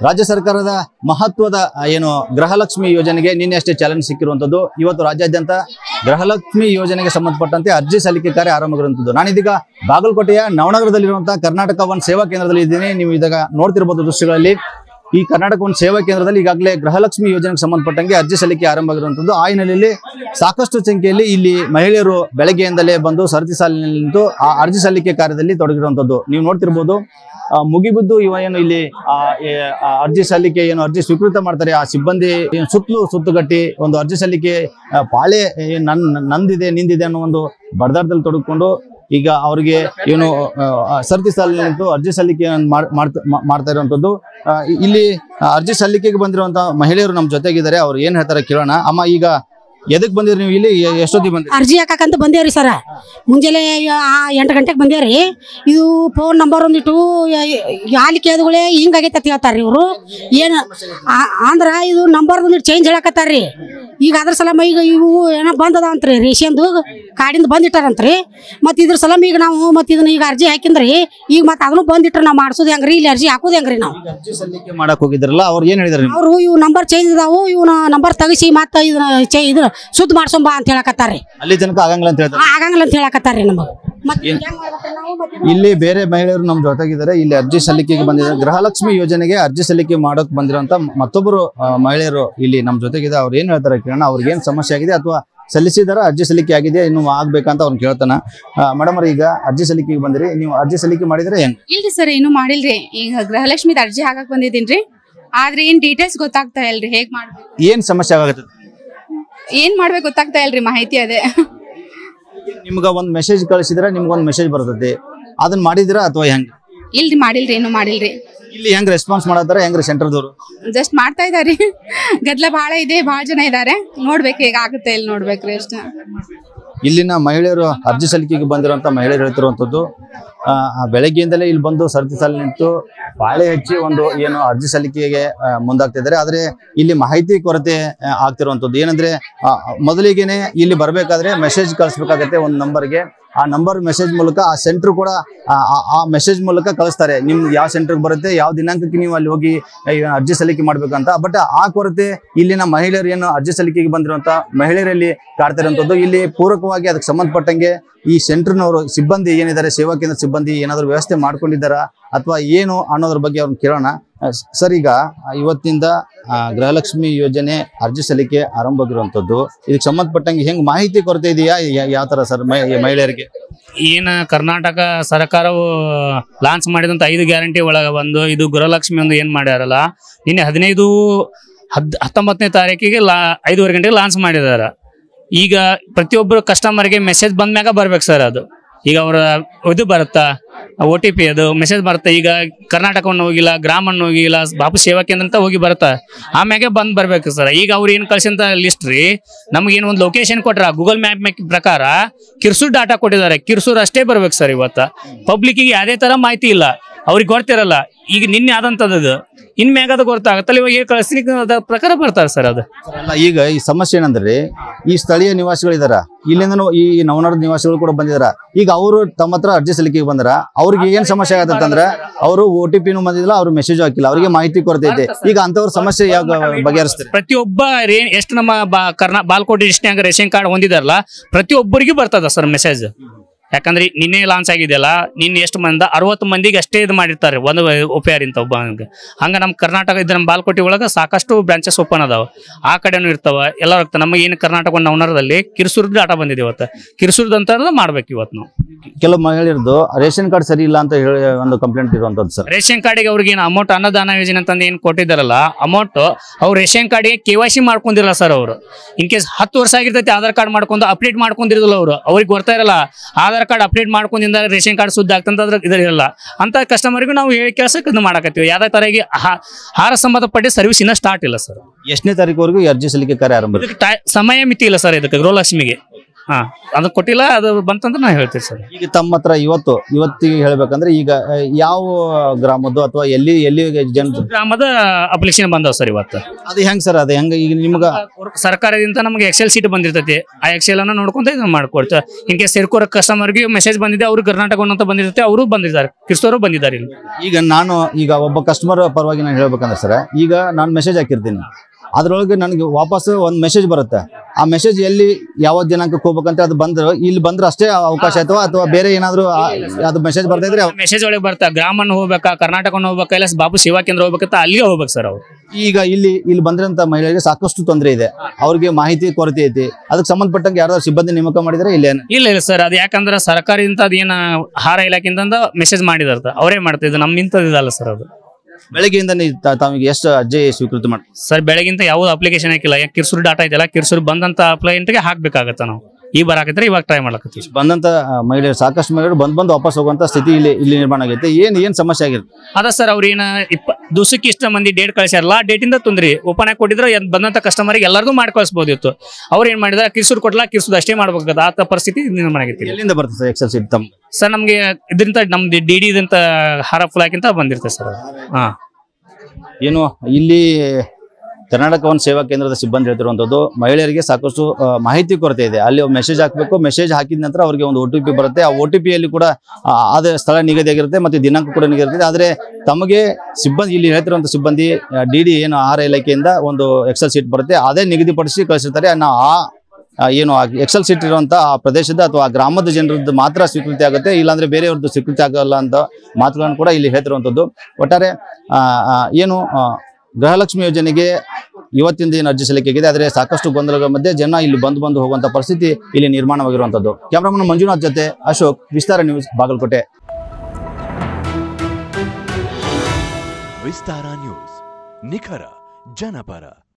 ರಾಜ್ಯ ಸರ್ಕಾರದ ಮಹತ್ವದ ಆ, ಏನು ಗೃಹಲಕ್ಷ್ಮಿ ಯೋಜನೆಗೆ ನಿನ್ನೆ ಅಷ್ಟೇ ಚಾಲೆಂಜ್ ಸಿಕ್ಕಿರುವಂತದ್ದು ಇವತ್ತು ರಾಜ್ಯಾದ್ಯಂತ ಗೃಹಲಕ್ಷ್ಮಿ ಯೋಜನೆಗೆ ಸಂಬಂಧಪಟ್ಟಂತೆ ಅರ್ಜಿ ಸಲ್ಲಿಕೆ ಕಾರ್ಯ ಆರಂಭವಾಗಿರುವಂತದ್ದು ನಾನಿದೀಗ ಬಾಗಲಕೋಟೆಯ ನವನಗರದಲ್ಲಿರುವಂತಹ ಕರ್ನಾಟಕ ಒನ್ ಸೇವಾ ಕೇಂದ್ರದಲ್ಲಿ ಇದ್ದೀನಿ ನೀವು ಇದಾಗ ನೋಡ್ತಿರ್ಬೋದು ದೃಶ್ಯಗಳಲ್ಲಿ ಈ ಕರ್ನಾಟಕ ಒಂದು ಸೇವಾ ಕೇಂದ್ರದಲ್ಲಿ ಈಗಾಗಲೇ ಗೃಹಲಕ್ಷ್ಮಿ ಯೋಜನೆಗೆ ಸಂಬಂಧಪಟ್ಟಂಗೆ ಅರ್ಜಿ ಸಲ್ಲಿಕೆ ಆರಂಭ ಆಗಿರುವಂತದ್ದು ಆ ಹಿನ್ನೆಲೆಯಲ್ಲಿ ಸಾಕಷ್ಟು ಸಂಖ್ಯೆಯಲ್ಲಿ ಇಲ್ಲಿ ಮಹಿಳೆಯರು ಬೆಳಗ್ಗೆಯಿಂದಲೇ ಬಂದು ಸರತಿ ಸಾಲಿನಲ್ಲಿ ನಿಂತು ಆ ಅರ್ಜಿ ಸಲ್ಲಿಕೆ ಕಾರ್ಯದಲ್ಲಿ ತೊಡಗಿರುವಂತದ್ದು ನೀವು ನೋಡ್ತಿರ್ಬೋದು ಆ, ಮುಗಿಬಿದ್ದು ಇವ ಏನು ಇಲ್ಲಿ ಆ, ಏ, ಆ ಅರ್ಜಿ ಸಲ್ಲಿಕೆ ಏನು ಅರ್ಜಿ ಸ್ವೀಕೃತ ಮಾಡ್ತಾರೆ ಆ ಸಿಬ್ಬಂದಿ ಏನು ಸುತ್ತಲೂ ಸುತ್ತುಗಟ್ಟಿ ಒಂದು ಅರ್ಜಿ ಸಲ್ಲಿಕೆ ಆ, ಪಾಳೆ ಏನ್ ನನ್ ನಂದಿದೆ ನಿಂದಿದೆ ಅನ್ನೋ ಒಂದು ಬಡದಾಟದಲ್ಲಿ ತೊಡಗಿಕೊಂಡು ಈಗ ಅವರಿಗೆ ಏನು ಆ, ಆ, ಸರತಿ ಸಾಲಿನಲ್ಲಿ ನಿಂತು ಅರ್ಜಿ ಸಲ್ಲಿಕೆ ಮಾಡ್ತಾ ಮಾಡ್ತಾ ಇರುವಂತದ್ದು ಆ, ಇ- ಇಲ್ಲಿ ಆ, ಅರ್ಜಿ ಸಲ್ಲಿಕೆಗೆ ಬಂದಿರುವಂತ ಮಹಿಳೆಯರು ನಮ್ಮ ಜೊತೆಗಿದ್ದಾರೆ ಅವ್ರು ಏನ್ ಹೇಳ್ತಾರೆ ಕೇಳೋಣ ಅಮ್ಮ ಈಗ ಎದಕ್ ಬಂದಿರಿ ನೀವು ಇಲ್ಲಿ ಎ- ಎಷ್ಟೊತ್ತಿಗೆ ಬಂದ್ರಿ ಅರ್ಜಿ ಹಾಕಕ್ಕಂತ ಬಂದೇವ್ರಿ ಸರ ಮುಂಜಾನೆ ಆ ಎಂಟು ಗಂಟೆಗೆ ಬಂದೇವ್ರಿ ಇದು ಫೋನ್ ನಂಬರ್ ಒಂದಿಟ್ಟು ಹಾಲಿ ಕೇಳಿದ್ಗಳೇ ಹಿಂಗಾಗೈತೆ ಅಂತ ಹೇಳ್ತಾರ್ರಿ ಇವರು ಏನು ಅಂದ್ರೆ ಇದು ನಂಬರ್ ಒಂದಿಟ್ಟು ಚೇಂಜ್ ಹೇಳಕತ್ತಾರ್ರಿ ಈಗ ಅದ್ರ ಸಲಮ ಈಗ ಇವು ಏನೋ ಬಂದದ ಅಂತ್ರಿ ರೇಷನ್ದು ಕಾಡಿಂದ ಬಂದಿಟ್ಟಾರಂತ್ರಿ ಮತ್ತು ಇದ್ರ ಸಲಮ ಈಗ ನಾವು ಮತ್ತು ಇದನ್ನ ಈಗ ಅರ್ಜಿ ಹಾಕಿಂದ್ರಿ ಈಗ ಮತ್ತೆ ಅದನ್ನು ಬಂದಿಟ್ರೆ ನಾವು ಮಾಡ್ಸೋದು ಹೆಂಗ್ರಿ ಇಲ್ಲಿ ಅರ್ಜಿ ಹಾಕೋದು ಹೆಂಗ್ರಿ ನಾವು ಈಗ ಅರ್ಜಿ ಸಲ್ಲಿಕೆ ಮಾಡಕ್ ಹೋಗಿದ್ರಲ್ಲ ಅವ್ರು ಏನ್ ಹೇಳಿದಾರೆ ನಿಮ್ಗೆ? ಅವರು ಇವು ನಂಬರ್ ಚೇಂಜ್ ಅದಾವು ಇವನ ನಂಬರ್ ತೆಗಿಸಿ ಮತ್ತೆ ಇದನ್ನ ಚೇ ಇದನ್ನ ಸುದ್ದಿ ಮಾಡ್ಸೊಂಬಾ ಅಂತ ಹೇಳಕತ್ತಾರ್ರಿ ಅಲ್ಲಿ ತನಕ ಆಗಂಗಿಲ್ಲ ಅಂತ ಹೇಳ್ತಾರೆ ಆ- ಆಗಂಗಿಲ್ಲ ಅಂತ ಹೇಳಕತ್ತಾರ್ರಿ ನಮಗೆ ಮತ್ತೆ ಹೆಂಗ್ ಮಾಡ್ಬೇಕ್ರಿ ನಾವು ಮತ್ತೆ ಇಲ್ಲಿ ಬೇರೆ ಮಹಿಳೆಯರು ನಮ್ಮ ಜೊತೆಗಿದ್ದಾರೆ ಇಲ್ಲಿ ಅರ್ಜಿ ಸಲ್ಲಿಕೆಗೆ ಬಂದಿದ್ದಾರೆ ಗೃಹಲಕ್ಷ್ಮಿ ಯೋಜನೆಗೆ ಅರ್ಜಿ ಸಲ್ಲಿಕೆ ಮಾಡೋಕ್ ಬಂದಿರೋಂತ ಮತ್ತೊಬ್ಬರು ಆ, ಮಹಿಳೆಯರು ಇಲ್ಲಿ ನಮ್ಮ ಜೊತೆಗಿದೆ ಅವ್ರು ಏನ್ ಹೇಳ್ತಾರೆ ಕೇಳೋಣ ಅವ್ರಿಗೆ ಏನ್ ಸಮಸ್ಯೆ ಆಗಿದೆ ಅಥವಾ ಸಲ್ಲಿಸಿದಾರ ಅರ್ಜಿ ಸಲ್ಲಿಕೆ ಆಗಿದೆ ಇನ್ನು ಆಗ್ಬೇಕಂತ ಅವ್ರನ್ನ ಕೇಳ್ತಾನ ಮೇಡಮ್ ಅವ್ರ ಈಗ ಅರ್ಜಿ ಸಲ್ಲಿಕೆಗೆ ಬಂದಿರಿ ನೀವು ಅರ್ಜಿ ಸಲ್ಲಿಕೆ ಮಾಡಿದ್ರೆ ಹೆಂಗ್ ಇಲ್ರಿ ಸರ್ ಏನು ಮಾಡಿಲ್ರಿ ಈಗ ಗೃಹಲಕ್ಷ್ಮಿ ಅರ್ಜಿ ಹಾಕಕ್ ಬಂದಿದ್ದೀನ್ರಿ ಆದ್ರೆ ಏನ್ ಡೀಟೇಲ್ಸ್ ಗೊತ್ತಾಗ್ತಾ ಇಲ್ರಿ ಹೇಗ್ ಮಾಡ್ಬೇಕು ಏನ್ ಸಮಸ್ಯೆ ಆಗತ್ತೆ ಏನ್ ಮಾಡ್ಬೇಕು ಗೊತ್ತಾಗ್ತಾ ಇಲ್ರಿ ಮಾಹಿತಿ ಅದೇ ನಿಮ್ಗ ಒಂದ್ ಮೆಸೇಜ್ ಕಳಿಸಿದ್ರೆ ನಿಮ್ಗೆ ಒಂದ್ ಮೆಸೇಜ್ ಬರ್ತೈತಿ ಅದನ್ನ ಮಾಡಿದಿರಾ ಅಥವಾ ಹೆಂಗ್ ಇಲ್ರಿ ಮಾಡಿಲ್ರಿ ಏನು ಮಾಡಿಲ್ರಿ ಇಲ್ಲಿ ಹೆಂಗ್ ರೆಸ್ಪಾನ್ಸ್ ಮಾಡತ್ತಾರ ಹೆಂಗ್ರಿ ಸೆಂಟರ್ದವರು ಜಸ್ಟ್ ಮಾಡ್ತಾ ಇದಾರಿ ಗದ್ಲ ಬಹಳ ಇದೆ ಬಹಳ ಜನ ಇದಾರೆ ನೋಡ್ಬೇಕು ಹೇಗ ಆಗುತ್ತೆ ಇಲ್ಲಿ ನೋಡ್ಬೇಕ್ರಿ ಅಷ್ಟ ಇಲ್ಲಿನ ಮಹಿಳೆಯರು ಅರ್ಜಿ ಸಲ್ಲಿಕೆಗೆ ಬಂದಿರುವಂತ ಮಹಿಳೆಯರು ಹೇಳ್ತಿರುವಂತದ್ದು ಆ, ಆ ಬೆಳಗ್ಗೆಯಿಂದಲೇ ಇಲ್ಲಿ ಬಂದು ಸರತಿ ಸಾಲಿ ನಿಂತು ಬಾಳೆ ಹಚ್ಚಿ ಒಂದು ಏನು ಅರ್ಜಿ ಸಲ್ಲಿಕೆಗೆ ಆ, ಮುಂದಾಗ್ತಿದ್ದಾರೆ ಆದ್ರೆ ಇಲ್ಲಿ ಮಾಹಿತಿ ಕೊರತೆ ಆ, ಆಗ್ತಿರುವಂತದ್ದು ಏನಂದ್ರೆ ಆ, ಮೊದಲಿಗೆನೆ ಇಲ್ಲಿ ಬರ್ಬೇಕಾದ್ರೆ ಮೆಸೇಜ್ ಕಳಿಸ್ಬೇಕಾಗತ್ತೆ ಒಂದು ನಂಬರ್ಗೆ ಆ ನಂಬರ್ ಮೆಸೇಜ್ ಮೂಲಕ ಆ ಸೆಂಟರ್ ಕೂಡ ಆ- ಆ- ಆ ಮೆಸೇಜ್ ಮೂಲಕ ಕಳಿಸ್ತಾರೆ ನಿಮ್ಗೆ ಯಾವ ಸೆಂಟರ್ಗೆ ಬರುತ್ತೆ ಯಾವ ದಿನಾಂಕಕ್ಕೆ ನೀವು ಅಲ್ಲಿ ಹೋಗಿ ಆ, ಈ ಅರ್ಜಿ ಸಲ್ಲಿಕೆ ಮಾಡ್ಬೇಕಂತ ಬಟ್ ಆ ಕೊರತೆ ಇಲ್ಲಿನ ಮಹಿಳೆಯರು ಏನು ಅರ್ಜಿ ಸಲ್ಲಿಕೆಗೆ ಬಂದಿರುವಂತ ಮಹಿಳೆಯರಲ್ಲಿ ಕಾಡ್ತಿರುವಂತದ್ದು ಇಲ್ಲಿ ಪೂರಕವಾಗಿ ಅದಕ್ಕೆ ಸಂಬಂಧಪಟ್ಟಂಗೆ ಈ ಸೆಂಟರ್ನವರು ಸಿಬ್ಬಂದಿ ಏನಿದ್ದಾರೆ ಸೇವಾ ಕೇಂದ್ರ ಸಿಬ್ಬಂದಿ ಏನಾದ್ರು ವ್ಯವಸ್ಥೆ ಮಾಡ್ಕೊಂಡಿದ್ದಾರಾ ಅಥವಾ ಏನು ಅನ್ನೋದ್ರ ಬಗ್ಗೆ ಅವ್ರನ್ನ ಕೇಳೋಣ ಆ, ಸರ್ ಈಗ ಆ, ಇವತ್ತಿಂದ ಆ, ಗೃಹಲಕ್ಷ್ಮಿ ಯೋಜನೆ ಅರ್ಜಿ ಸಲ್ಲಿಕೆ ಆರಂಭ ಆಗಿರುವಂತದ್ದು ಇದಕ್ಕೆ ಸಂಬಂಧಪಟ್ಟಂಗೆ ಹೆಂಗ್ ಮಾಹಿತಿ ಕೊರತೆ ಇದೆಯಾ ಯಾ- ಯಾವ ತರ ಸರ್ ಮಹಿಳೆಯರಿಗೆ ಏನ ಕರ್ನಾಟಕ ಸರ್ಕಾರವು ಲಾಂಚ್ ಮಾಡಿದಂತ ಐದು ಗ್ಯಾರಂಟಿ ಒಳಗ ಒಂದು ಇದು ಗೃಹಲಕ್ಷ್ಮಿ ಒಂದು ಏನ್ ಮಾಡ್ಯಾರಲ್ಲ ನಿನ್ನೆ ಹದಿನೈದು ಹದ್ ಹತ್ತೊಂಬತ್ತನೇ ತಾರೀಕಿಗೆ ಲಾ ಐದೂವರೆ ಗಂಟೆಗೆ ಲಾಂಚ್ ಮಾಡಿದಾರ ಈಗ ಪ್ರತಿಯೊಬ್ಬರು ಕಸ್ಟಮರ್ಗೆ ಮೆಸೇಜ್ ಬಂದ್ಮ್ಯಾಗ ಬರ್ಬೇಕು ಸರ್ ಅದು ಈಗ ಅವರ ಇದು ಬರುತ್ತಾ ಒ ಟಿ ಪಿ ಅದು ಮೆಸೇಜ್ ಬರುತ್ತೆ ಈಗ ಕರ್ನಾಟಕವನ್ನು ಹೋಗಿಲ್ಲ ಗ್ರಾಮವನ್ನು ಹೋಗಿಲ್ಲ ಬಾಪು ಸೇವಾ ಕೇಂದ್ರ ಅಂತ ಹೋಗಿ ಬರುತ್ತಾ ಆಮ್ಯಾಗೆ ಬಂದ್ ಬರ್ಬೇಕು ಸರ್ ಈಗ ಅವ್ರು ಏನು ಕಳ್ಸಂತ ಲಿಸ್ಟ್ ರೀ ನಮ್ಗೆ ಏನು ಒಂದು ಲೊಕೇಶನ್ ಕೊಟ್ರ ಗೂಗಲ್ ಮ್ಯಾಪ್ ಪ್ರಕಾರ ಕಿರ್ಸೂರ್ ಡಾಟಾ ಕೊಟ್ಟಿದ್ದಾರೆ ಕಿರ್ಸೂರ್ ಅಷ್ಟೇ ಬರ್ಬೇಕು ಸರ್ ಇವತ್ತ ಪಬ್ಲಿಕ್ಕಿಗೆ ಯಾವುದೇ ತರ ಮಾಹಿತಿ ಇಲ್ಲ ಅವ್ರಿಗೆ ಗೊತ್ತಿರಲ್ಲ ಈಗ ನಿನ್ನೆ ಆದಂತದ್ದು ಇನ್ಮ್ಯಾಗ ಅದು ಗೊತ್ತಾಗತ್ತಲ್ಲ ಇವಾಗ ಏನು ಕಳಿಸ್ಲಿಕ್ಕೆ ಅದ ಪ್ರಕಾರ ಬರ್ತಾರೆ ಸರ್ ಅದು ಅಲ್ಲ ಈಗ ಈ ಸಮಸ್ಯೆ ಏನಂದ್ರೆ ಈ ಸ್ಥಳೀಯ ನಿವಾಸಿಗಳಿದಾರ ಇಲ್ಲಿಂದನೂ ಈ ನವನಗರದ ನಿವಾಸಿಗಳು ಕೂಡ ಬಂದಿದಾರ ಈಗ ಅವರು ತಮ್ಮ ಹತ್ರ ಅರ್ಜಿ ಸಲ್ಲಿಕೆಗೆ ಬಂದಾರ ಅವ್ರಿಗೆ ಏನ್ ಸಮಸ್ಯೆ ಆಗತ್ತಂದ್ರ ಅವರು ಓ ಟಿ ಪಿನೂ ಬಂದಿಲ್ಲ ಅವ್ರು ಮೆಸೇಜ್ ಹಾಕಿಲ್ಲ ಅವ್ರಿಗೆ ಮಾಹಿತಿ ಕೊರತೆ ಐತೆ ಈಗ ಅಂತವ್ರ ಸಮಸ್ಯೆ ಯಾವ ಬಗೆಹರಿಸ್ತಾರೆ ಪ್ರತಿಯೊಬ್ಬ ರೇ ಎಷ್ಟು ನಮ್ಮ ಬಾ ಕರ್ನಾ ಬಾಲ್ಕೋಟ್ ಡಿಸ್ಟ್ರಿಕ್ಟ್ ರೇಷನ್ ಕಾರ್ಡ್ ಹೊಂದಿದಾರಲ್ಲ ಪ್ರತಿಯೊಬ್ಬರಿಗೂ ಬರ್ತದ ಸರ್ ಮೆಸೇಜ್ ಯಾಕಂದ್ರೆ ನಿನ್ನೆ ಲಾಂಚ್ ಆಗಿದೆಯಲ್ಲ ನಿನ್ನೆ ಎಷ್ಟು ಮಂದಿ ಅರವತ್ತು ಮಂದಿಗೆ ಅಷ್ಟೇ ಇದು ಮಾಡಿರ್ತಾರೆ ಒಂದು ಉಪಯಾರ ಇಂತ ಒಬ್ಬ ಹಂಗ ನಮ್ಮ ಕರ್ನಾಟಕ ಇದ್ರ ನಮ್ಮ ಬಾಲ್ಕೋಟಿ ಒಳಗೆ ಸಾಕಷ್ಟು ಬ್ರಾಂಚಸ್ ಓಪನ್ ಅದಾವ ಆ ಕಡೆನೂ ಇರ್ತಾವ ಎಲ್ಲ ಇರ್ತಾವ ನಮಗೆ ಏನು ಕರ್ನಾಟಕ ನವನರದಲ್ಲಿ ಕಿರ್ಸೂರ್ದು ಡಾಟಾ ಬಂದಿದೆ ಇವತ್ತು ಕಿರ್ಸೂರ್ದು ಅಂತ ಮಾಡ್ಬೇಕು ಇವತ್ತು ನಾವು ಕೆಲವು ಮಹಿಳೆಯರದು ರೇಷನ್ ಕಾರ್ಡ್ ಸರಿ ಇಲ್ಲ ಅಂತ ಹೇಳಿ ಒಂದು ಕಂಪ್ಲೇಂಟ್ ಇರುವಂತದ್ದು ಸರ್ ರೇಷನ್ ಕಾರ್ಡಿಗೆ ಅವ್ರಿಗೆ ಏನು ಅಮೌಂಟ್ ಅನ್ನದಾನ ಯೋಜನೆ ಅಂತಂದು ಏನು ಕೊಟ್ಟಿದ್ದಾರಲ್ಲ ಅಮೌಂಟ್ ಅವ್ರು ರೇಷನ್ ಕಾರ್ಡಿಗೆ ಕೆ ವೈ ಸಿ ಮಾಡ್ಕೊಂಡಿರಲ್ಲ ಸರ್ ಅವರು ಇನ್ ಕೇಸ್ ಹತ್ತು ವರ್ಷ ಆಗಿರ್ತೈತಿ ಆಧಾರ್ ಕಾರ್ಡ್ ಮಾಡ್ಕೊಂಡು ಅಪ್ಡೇಟ್ ಮಾಡ್ಕೊಂಡಿರಲ್ಲ ಅವರು ಅವ್ರಿಗೆ ಗೊತ್ತಾ ಇರಲ್ಲ ಆಧಾರ್ ಕಾರ್ಡ್ ಅಪ್ಡೇಟ್ ಮಾಡ್ಕೊಂಡಿಂದ ರೇಷನ್ ಕಾರ್ಡ್ ಸುದ್ದ ಆಗ್ತಂತ ಇದಿರಲ್ಲ ಅಂತ ಕಸ್ಟಮರ್ಗೂ ನಾವು ಹೇಳಿ ಕೇಳ್ಸಕ್ಕೆ ಇದು ಮಾಡಕತ್ತೀವಿ ಯಾವ್ದೇ ತರ ಈಗ ಆಹಾ- ಆಹಾರ ಸಂಬಂಧಪಟ್ಟ ಸರ್ವಿಸ್ ಇನ್ನೂ ಸ್ಟಾರ್ಟ್ ಇಲ್ಲ ಸರ್ ಎಷ್ಟನೇ ತಾರೀಕುವರೆಗೂ ಈ ಅರ್ಜಿ ಸಲ್ಲಿಕೆ ಕಾರ್ಯ ಆರಂಭ ಇರುತ್ತೆ? ಇದಕ್ಕೆ ಟೈ- ಸಮಯ ಮಿತಿ ಇಲ್ಲ ಸರ್ ಇದಕ್ಕೆ ಗೃಹಲಕ್ಷ್ಮಿಗೆ ಹಾ ಅದು ಕೊಟ್ಟಿಲ್ಲ ಅದು ಬಂತಂದ್ರೆ ನಾ ಹೇಳ್ತೀವಿ ಸರ್ ಈಗ ತಮ್ಮ ಹತ್ರ ಇವತ್ತು ಇವತ್ತಿಗೆ ಹೇಳ್ಬೇಕಂದ್ರೆ ಈಗ ಆ, ಯಾವ ಗ್ರಾಮದ್ದು ಅಥವಾ ಎಲ್ಲಿ ಎಲ್ಲಿ ಜನ ಗ್ರಾಮದ ಅಪ್ಲಿಕೇಶನ್ ಬಂದವ ಸರ್ ಇವತ್ತು ಅದು ಹೆಂಗ್ ಸರ್ ಅದು ಹೆಂಗ ಈಗ ನಿಮ್ಗ ಸರ್ಕಾರದಿಂದ ನಮಗೆ ಎಕ್ಸೆಲ್ ಸೀಟ್ ಬಂದಿರ್ತೈತಿ ಆ ಎಕ್ಸೆಲ್ ಅನ್ನ ನೋಡ್ಕೊಂತ ಇದನ್ನ ಮಾಡ್ಕೊಡ್ತಾರೆ ಇನ್ ಕೇಸ್ ಸೇರ್ಕೋರ ಕಸ್ಟಮರ್ಗೆ ಮೆಸೇಜ್ ಬಂದಿದೆ ಅವರು ಕರ್ನಾಟಕ ಅಂತ ಬಂದಿರುತ್ತೆ ಅವರು ಬಂದಿದ್ದಾರೆ ಕಿರ್ಸೋರು ಬಂದಿದ್ದಾರೆ ಇಲ್ಲಿ ಈಗ ನಾನು ಈಗ ಒಬ್ಬ ಕಸ್ಟಮರ್ ಪರವಾಗಿ ನಾನು ಹೇಳ್ಬೇಕಂದ್ರೆ ಸರ್ ಈಗ ನಾನು ಮೆಸೇಜ್ ಹಾಕಿರ್ತೀನಿ ಅದ್ರೊಳಗೆ ನನಗೆ ವಾಪಸ್ ಒಂದು ಮೆಸೇಜ್ ಬರುತ್ತೆ ಆ ಮೆಸೇಜ್ ಎಲ್ಲಿ ಯಾವ ದಿನಾಂಕಕ್ಕೆ ಹೋಗ್ಬೇಕಂತ ಅದು ಬಂದ್ರೆ ಇಲ್ಲಿ ಬಂದ್ರೆ ಅಷ್ಟೇ ಅವಕಾಶ ಆಯ್ತವ ಅಥವಾ ಬೇರೆ ಏನಾದ್ರು ಆ- ಅದು ಮೆಸೇಜ್ ಬರ್ತಾ ಇದ್ರೆ ಮೆಸೇಜ್ ಒಳಗೆ ಬರ್ತಾ ಗ್ರಾಮನ್ ಹೋಗ್ಬೇಕಾ ಕರ್ನಾಟಕನ ಹೋಗ್ಬೇಕಾ ಇಲ್ಲ ಬಾಬು ಸೇವಾ ಕೇಂದ್ರ ಹೋಗ್ಬೇಕಂತ ಅಲ್ಲಿಗೆ ಹೋಗ್ಬೇಕು ಸರ್ ಅವ್ರು ಈಗ ಇಲ್ಲಿ ಇಲ್ಲಿ ಬಂದಿರೋಂಥ ಮಹಿಳೆಯರಿಗೆ ಸಾಕಷ್ಟು ತೊಂದರೆ ಇದೆ ಅವ್ರಿಗೆ ಮಾಹಿತಿ ಕೊರತೆ ಐತಿ ಅದಕ್ಕೆ ಸಂಬಂಧಪಟ್ಟಂಗೆ ಯಾರಾದ್ರು ಸಿಬ್ಬಂದಿ ನೇಮಕ ಮಾಡಿದ್ರೆ ಇಲ್ಲಿ ಇಲ್ಲ ಇಲ್ಲ ಸರ್ ಅದು ಯಾಕಂದ್ರೆ ಸರ್ಕಾರದಿಂದ ಅದೇನ ಆಹಾರ ಇಲಾಖೆಯಿಂದ ಮೆಸೇಜ್ ಮಾಡಿದಾರೆ ಅವರೇ ಮಾಡ್ತಿದ್ದು ನಮ್ಮಿಂತದ್ದು ಇದಲ್ಲ ಸರ್ ಅದು ಬೆಳಗ್ಗೆಯಿಂದ ನೀವು ತಾ- ತಾವಿಗೆ ಎಷ್ಟು ಅರ್ಜಿ ಸ್ವೀಕೃತಿ ಮಾಡ್ತೀವಿ ಸರ್ ಬೆಳಗಿಂತ ಯಾವ್ದು ಅಪ್ಲಿಕೇಶನ್ ಹಾಕಿಲ್ಲ ಯಾಕೆ ಕಿರ್ಸೂರು ಡಾಟಾ ಇದೆಯಲ್ಲ ಕಿರ್ಸೂರು ಬಂದಂತ ಅಪ್ಲೈಂಟ್ಗೆ ಹಾಕ್ಬೇಕಾಗತ್ತೆ ನಾವು ಈ ಬರಾಕತ್ರೆ ಇವಾಗ ಟ್ರೈ ಮಾಡಕತ್ತೀವಿ ಬಂದಂತ ಆ, ಮಹಿಳೆಯರು ಸಾಕಷ್ಟು ಮಹಿಳೆಯರು ಬಂದ್ ಬಂದು ವಾಪಸ್ ಹೋಗುವಂತ ಸ್ಥಿತಿ ಇಲ್ಲಿ ಇಲ್ಲಿ ನಿರ್ಮಾಣ ಆಗೈತೆ ಏನ್ ಏನ್ ಸಮಸ್ಯೆ ಆಗಿರುತ್ತೆ ಅದ ಸರ್ ಅವ್ರ ಏನ ಇಪ್ಪ ದಿವಸಕ್ಕೆ ಇಷ್ಟ ಮಂದಿ ಡೇಟ್ ಕಳ್ಸ್ಯಾರಲ್ಲ ಆ ಡೇಟಿಂದ ತೊಂದ್ರಿ ಓಪನ್ ಆಗಿ ಕೊಟ್ಟಿದ್ರೆ ಎದ್ ಬಂದಂತ ಕಸ್ಟಮರ್ಗೆ ಎಲ್ಲರಿಗೂ ಮಾಡಿ ಕಳಿಸ್ಬೋದಿತ್ತು ಅವ್ರು ಏನ್ ಮಾಡಿದ್ರೆ ಕಿರ್ಸೂರು ಕೊಡ್ಲಾ ಕಿರ್ಸೂರು ಅಷ್ಟೇ ಮಾಡ್ಬೇಕಾಗತ್ತೆ ಆತ ಪರಿಸ್ಥಿತಿ ನಿರ್ಮಾಣ ಆಗೈತಿ ಇಲ್ಲಿ. ಎಲ್ಲಿಂದ ಬರ್ತದೆ ಸರ್ ಎಕ್ಸೆಲ್ ಸೀಟ್ ತಮ್ಮ ಸರ್ ನಮ್ಗೆ ಇದರಿಂದ ನಮ್ದು ಡಿ ಡಿ ಇದಂತ ಹಾರ ಫುಲಾಕಿಂತ ಬಂದಿರ್ತದೆ ಸರ್ ಅದು. ಹಾ ಏನು ಇಲ್ಲಿ ಕರ್ನಾಟಕ ಒಂದು ಸೇವಾ ಕೇಂದ್ರದ ಸಿಬ್ಬಂದಿ ಹೇಳ್ತಿರುವಂಥದ್ದು ಮಹಿಳೆಯರಿಗೆ ಸಾಕಷ್ಟು ಆ, ಮಾಹಿತಿ ಕೊರತೆ ಇದೆ ಅಲ್ಲಿ ಮೆಸೇಜ್ ಹಾಕಬೇಕು ಮೆಸೇಜ್ ಹಾಕಿದ ನಂತರ ಅವರಿಗೆ ಒಂದು ಒ ಟಿ ಪಿ ಬರುತ್ತೆ ಆ ಒ ಟಿ ಪಿಯಲ್ಲಿ ಕೂಡ ಆ, ಆದ ಸ್ಥಳ ನಿಗದಿಯಾಗಿರುತ್ತೆ ಮತ್ತೆ ದಿನಾಂಕ ಕೂಡ ನಿಗದಿರುತ್ತೆ ಆದರೆ ತಮಗೆ ಸಿಬ್ಬಂದಿ ಇಲ್ಲಿ ಹೇಳ್ತಿರುವಂಥ ಸಿಬ್ಬಂದಿ ಡಿ ಡಿ ಏನು ಆಹಾರ ಇಲಾಖೆಯಿಂದ ಒಂದು ಎಕ್ಸೆಲ್ ಸೀಟ್ ಬರುತ್ತೆ ಅದೇ ನಿಗದಿಪಡಿಸಿ ಕಳಿಸಿರ್ತಾರೆ ನಾವು ಆ ಆ, ಏನು ಎಕ್ಸೆಲ್ ಸೀಟ್ ಇರುವಂತ ಆ ಪ್ರದೇಶದ ಅಥವಾ ಆ ಗ್ರಾಮದ ಜನರದ್ದು ಮಾತ್ರ ಸ್ವೀಕೃತಿ ಆಗುತ್ತೆ ಇಲ್ಲಾಂದ್ರೆ ಬೇರೆಯವ್ರದ್ದು ಸ್ವೀಕೃತಿ ಆಗಲ್ಲ ಅಂತ ಮಾತುಗಳನ್ನು ಕೂಡ ಇಲ್ಲಿ ಹೇಳ್ತಿರುವಂಥದ್ದು ಒಟ್ಟಾರೆ ಆ, ಆ, ಏನು ಆ, ಗೃಹಲಕ್ಷ್ಮಿ ಯೋಜನೆಗೆ ಇವತ್ತಿಂದ ಏನು ಅರ್ಜಿ ಸಲ್ಲಿಕೆಯಾಗಿದೆ ಆದರೆ ಸಾಕಷ್ಟು ಗೊಂದಲಗಳ ಮಧ್ಯೆ ಜನ ಇಲ್ಲಿ ಬಂದು ಬಂದು ಹೋಗುವಂತ ಪರಿಸ್ಥಿತಿ ಇಲ್ಲಿ ನಿರ್ಮಾಣವಾಗಿರುವಂಥದ್ದು ಕ್ಯಾಮ್ರಾಮನ್ ಮಂಜುನಾಥ್ ಜೊತೆ ಅಶೋಕ್ ವಿಸ್ತಾರ ನ್ಯೂಸ್ ಬಾಗಲಕೋಟೆ ವಿಸ್ತಾರ ನ್ಯೂಸ್ ನಿಖರ ಜನಪರ